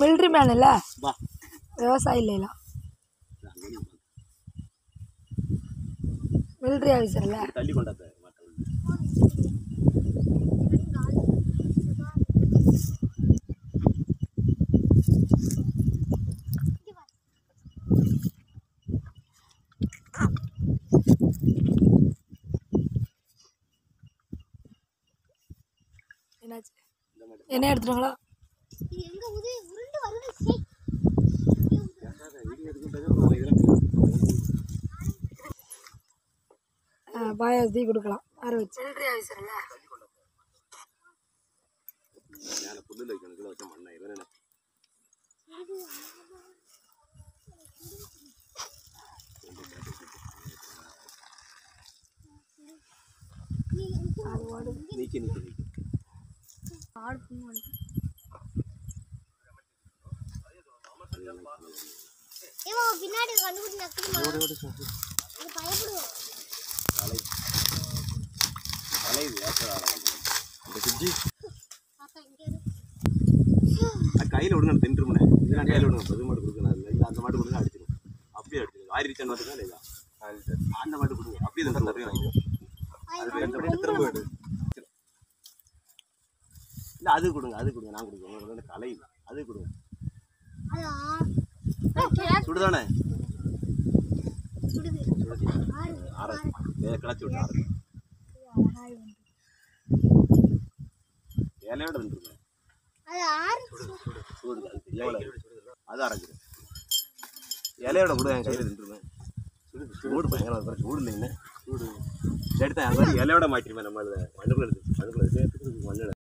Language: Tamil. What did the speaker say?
மிலிட்ரி மேன் இல்லை வா விவசாயி இல்லைல மிலிட்ரி ஆஃபீஸர் இல்லை தள்ளி கொண்டாத்த மாட்டேன் என்னாச்சு என்ன எடுத்துட்டாங்களா இது எங்க உது உருண்டு வருது சே பாயாசத்தி கொடுக்கலாம் ஆற வச்சு மிலிட்ரி ஆஃபீஸர் இல்லை மேலே புல்லில் வைக்கணும் கீழே வச்சா மண்ணாயிரும் என்ன நீக்கி நீக்கி நீக்கி ஏமா பின்னாடி கண்டுபிடி நக்குமா இது பயப்படுவோம் அலையுது ஏற்ற இந்த குஜி பாப்பா இங்க இரு. கையில் விடுங்க தின்றுமுனே இதெல்லாம் கையில் விடுங்க பொது மாடு கொடுக்கணும் அது இது அந்த மாடு கொடுங்க அடிச்சிடும் அப்படியே அடிச்சிடும் ஆயிரத்தி எண்ணூறு இல்லையா அந்த மாடு கொடுங்க அப்படியே தான் நிறைய வாங்கிடும் அது வேறு திரும்ப எடு இல்லை அது கொடுங்க அது கொடுங்க நான் கொடுங்க உங்களுக்கு வந்து கலை அது கொடுங்க அதா சுடுதானே சுடுது சுடுதி ஆறு ஆறு வேற கிளச்சி விட்டு ஆறு இலையோட இருந்துருங்க அது ஆறு சூடு அது எவ்வளோ அது அரைஞ்சிடும் இலையோட கூட என் கையில் நின்றுருவேன் சூடு சூடு பயங்கரம் இருக்கும். சூடு இல்லைங்கண்ணே சூடு எடுத்தேன் அது மாதிரி இலையோட மாட்டிருவேன் நம்ம அதில் மண்ணுக்குள்ள எடுத்து மண்ணுக்குள்ள சேர்த்து மண்ணில்